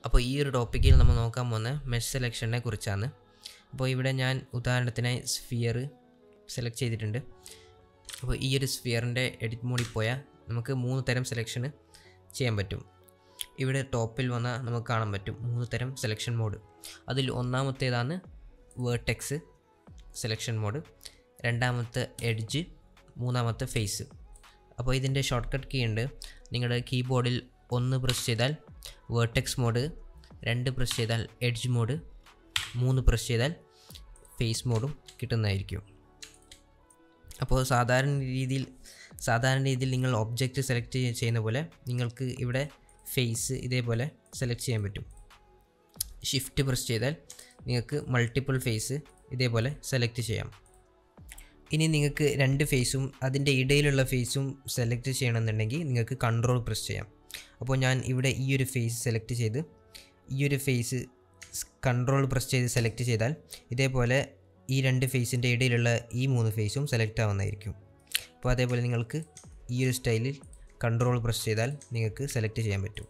അപ്പോൾ ഈ ഒരു ടോപ്പിക്കിൽ നമ്മൾ നോക്കാൻ പോകുന്ന മെഷ് സെലക്ഷനെ കുറിച്ചാണ് അപ്പോൾ ഇവിടെ ഞാൻ ഉദാഹരണത്തിനായി സ്ഫിയർ സെലക്ട് ചെയ്തിട്ടുണ്ട് അപ്പോൾ ഈ ഒരു സ്ഫിയറിൻ്റെ എഡിറ്റ് മോഡിൽ പോയാൽ നമുക്ക് മൂന്ന് തരം സെലക്ഷന് ചെയ്യാൻ പറ്റും ഇവിടെ ടോപ്പിൽ വന്നാൽ നമുക്ക് കാണാൻ പറ്റും മൂന്ന് തരം സെലക്ഷൻ മോഡ് അതിൽ ഒന്നാമത്തേതാണ് വേർട്ടെക്സ് സെലക്ഷൻ മോഡ് രണ്ടാമത്തെ എഡ്ജ് മൂന്നാമത്തെ ഫേസ് അപ്പോൾ ഇതിൻ്റെ ഷോർട്ട് കട്ട് കീ ഉണ്ട് നിങ്ങളുടെ കീബോർഡിൽ ഒന്ന് പ്രസ് ചെയ്താൽ വേർട്ടെക്സ് മോഡ് രണ്ട് പ്രസ് ചെയ്താൽ എഡ്ജ് മോഡ് മൂന്ന് പ്രസ് ചെയ്താൽ ഫേസ് മോഡും കിട്ടുന്നതായിരിക്കും അപ്പോൾ സാധാരണ രീതിയിൽ സാധാരണ രീതിയിൽ നിങ്ങൾ ഒബ്ജക്റ്റ് സെലക്ട് ചെയ്യുന്ന പോലെ നിങ്ങൾക്ക് ഇവിടെ ഫേസ് ഇതേപോലെ സെലക്ട് ചെയ്യാൻ പറ്റും ഷിഫ്റ്റ് പ്രസ് ചെയ്താൽ നിങ്ങൾക്ക് മൾട്ടിപ്പിൾ ഫേസ് ഇതേപോലെ സെലക്ട് ചെയ്യാം ഇനി നിങ്ങൾക്ക് രണ്ട് ഫേസും അതിൻ്റെ ഇടയിലുള്ള ഫേസും സെലക്ട് ചെയ്യണമെന്നുണ്ടെങ്കിൽ നിങ്ങൾക്ക് കൺട്രോൾ പ്രസ് ചെയ്യാം അപ്പോൾ ഞാൻ ഇവിടെ ഈ ഒരു ഫേസ് സെലക്ട് ചെയ്ത് ഈ ഒരു ഫേസ് കൺട്രോൾ പ്രസ് ചെയ്ത് സെലക്ട് ചെയ്താൽ ഇതേപോലെ ഈ രണ്ട് ഫേസിൻ്റെ ഇടയിലുള്ള ഈ മൂന്ന് ഫേസും സെലക്ട് ആവുന്നതായിരിക്കും അപ്പോൾ അതേപോലെ നിങ്ങൾക്ക് ഈ ഒരു സ്റ്റൈലിൽ കൺട്രോൾ പ്രസ് ചെയ്താൽ നിങ്ങൾക്ക് സെലക്ട് ചെയ്യാൻ പറ്റും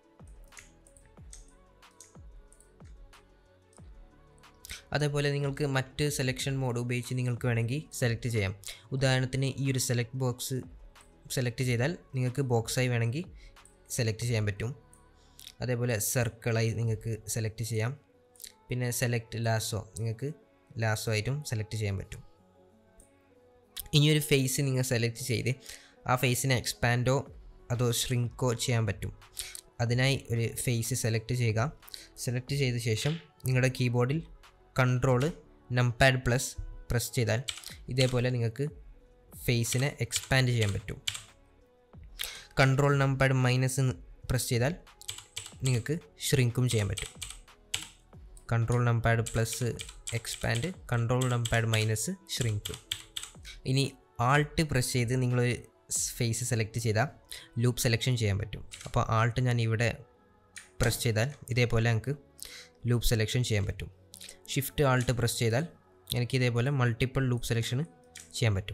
അതേപോലെ നിങ്ങൾക്ക് മറ്റ് സെലക്ഷൻ മോഡ് ഉപയോഗിച്ച് നിങ്ങൾക്ക് വേണമെങ്കിൽ സെലക്ട് ചെയ്യാം ഉദാഹരണത്തിന് ഈ ഒരു സെലക്ട് ബോക്സ് സെലക്ട് ചെയ്താൽ നിങ്ങൾക്ക് ബോക്സായി വേണമെങ്കിൽ സെലക്ട് ചെയ്യാൻ പറ്റും അതേപോലെ സർക്കിളായി നിങ്ങൾക്ക് സെലക്ട് ചെയ്യാം പിന്നെ സെലക്ട് ലാസോ നിങ്ങൾക്ക് ലാസോ ആയിട്ടും സെലക്ട് ചെയ്യാൻ പറ്റും ഇനിയൊരു ഫേസ് നിങ്ങൾ സെലക്ട് ചെയ്ത് ആ ഫേസിനെ എക്സ്പാൻഡോ അതോ ഷ്രിങ്കോ ചെയ്യാൻ പറ്റും അതിനായി ഒരു ഫേസ് സെലക്ട് ചെയ്യുക സെലക്ട് ചെയ്ത ശേഷം നിങ്ങളുടെ കീബോർഡിൽ കൺട്രോള് നംപാഡ് പ്ലസ് പ്രസ് ചെയ്താൽ ഇതേപോലെ നിങ്ങൾക്ക് ഫേസിനെ എക്സ്പാൻഡ് ചെയ്യാൻ പറ്റും കൺട്രോൾ നംപാഡ് മൈനസ് പ്രസ് ചെയ്താൽ നിങ്ങൾക്ക് ഷ്രിങ്കും ചെയ്യാൻ പറ്റും control numpad plus expand control numpad minus shrink ഇനി ആൾട്ട് പ്രസ് ചെയ്ത് നിങ്ങളൊരു ഫേസ് സെലക്ട് ചെയ്താൽ ലൂപ്പ് സെലക്ഷൻ ചെയ്യാൻ പറ്റും അപ്പോൾ ആൾട്ട് ഞാൻ ഇവിടെ പ്രസ് ചെയ്താൽ ഇതേപോലെ നമുക്ക് ലൂപ്പ് സെലക്ഷൻ ചെയ്യാൻ പറ്റും ഷിഫ്റ്റ് ആൾട്ട് പ്രസ് ചെയ്താൽ എനിക്ക് ഇതേപോലെ മൾട്ടിപ്പിൾ ലൂപ്പ് സെലക്ഷന് ചെയ്യാൻ പറ്റും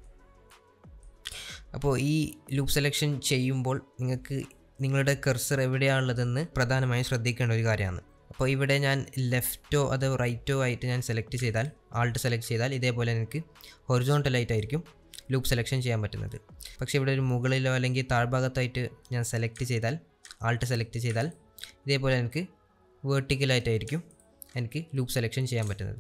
അപ്പോൾ ഈ ലൂപ്പ് സെലക്ഷൻ ചെയ്യുമ്പോൾ നിങ്ങൾക്ക് നിങ്ങളുടെ കർസർ എവിടെയാണുള്ളതെന്ന് പ്രധാനമായും ശ്രദ്ധിക്കേണ്ട ഒരു കാര്യമാണ് അപ്പോൾ ഇവിടെ ഞാൻ ലെഫ്റ്റോ അതോ റൈറ്റോ ആയിട്ട് ഞാൻ സെലക്ട് ചെയ്താൽ ആൾട്ട് സെലക്ട് ചെയ്താൽ ഇതേപോലെ എനിക്ക് ഹൊറിസോണ്ടലായിട്ടായിരിക്കും ലൂപ്പ് സെലക്ഷൻ ചെയ്യാൻ പറ്റുന്നത് പക്ഷേ ഇവിടെ ഒരു മുകളിലോ അല്ലെങ്കിൽ താഴ്ഭാഗത്തായിട്ട് ഞാൻ സെലക്ട് ചെയ്താൽ ആൾട്ട് സെലക്ട് ചെയ്താൽ ഇതേപോലെ എനിക്ക് വേർട്ടിക്കലായിട്ടായിരിക്കും എനിക്ക് ലൂപ്പ് സെലക്ഷൻ ചെയ്യാൻ പറ്റുന്നത്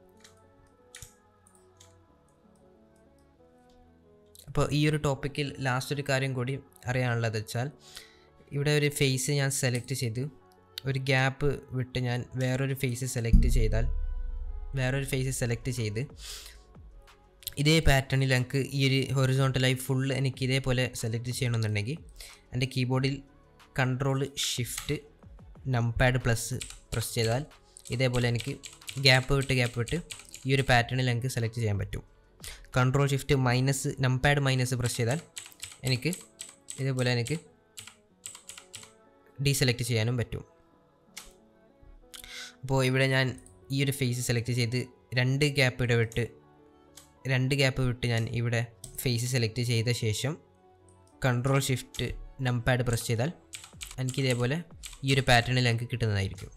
അപ്പോൾ ഈ ഒരു ടോപ്പിക്കിൽ ലാസ്റ്റ് ഒരു കാര്യം കൂടി അറിയാനുള്ളത് വെച്ചാൽ ഇവിടെ ഒരു ഫേസ് ഞാൻ സെലക്ട് ചെയ്തു ഒരു ഗ്യാപ്പ് വിട്ട് ഞാൻ വേറൊരു ഫേസ് സെലക്ട് ചെയ്താൽ വേറൊരു ഫേസ് സെലക്ട് ചെയ്ത് ഇതേ പാറ്റേണിൽ എനിക്ക് ഈ ഒരു ഹൊറിസോണ്ടലായി ഫുൾ എനിക്ക് ഇതേപോലെ സെലക്ട് ചെയ്യണമെന്നുണ്ടെങ്കിൽ എൻ്റെ കീബോർഡിൽ control shift numpad plus press ചെയ്താൽ ഇതേപോലെ എനിക്ക് ഗ്യാപ്പ് വിട്ട് ഗ്യാപ്പ് വിട്ട് ഈ ഒരു പാറ്റേണിൽ എനിക്ക് സെലക്ട് ചെയ്യാൻ പറ്റും control shift minus numpad minus press ചെയ്താൽ എനിക്ക് ഇതേപോലെ എനിക്ക് ഡീസെലക്ട് ചെയ്യാനും പറ്റും അപ്പോൾ ഇവിടെ ഞാൻ ഈ ഒരു ഫേസ് സെലക്ട് ചെയ്ത് രണ്ട് ഗ്യാപ്പ് ഇടവിട്ട് രണ്ട് ഗ്യാപ്പ് വിട്ട് ഞാൻ ഇവിടെ ഫേസ് സെലക്ട് ചെയ്ത ശേഷം കൺട്രോൾ ഷിഫ്റ്റ് നംപാഡ് പ്രസ് ചെയ്താൽ എനിക്ക് ഇതേപോലെ ഈ ഒരു പാറ്റേണിൽ എനിക്ക് കിട്ടുന്നതായിരിക്കും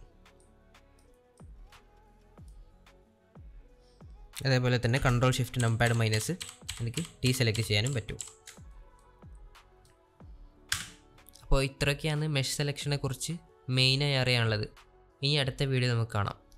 അതേപോലെ തന്നെ കൺട്രോൾ ഷിഫ്റ്റ് നംപാഡ് മൈനസ് എനിക്ക് ഡീ സെലക്ട് ചെയ്യാനും പറ്റും അപ്പോൾ ഇത്രയൊക്കെയാണ് മെഷ് സെലക്ഷനെ കുറിച്ച് മെയിനായി അറിയാനുള്ളത് ഇനി അടുത്ത വീഡിയോ നമുക്ക് കാണാം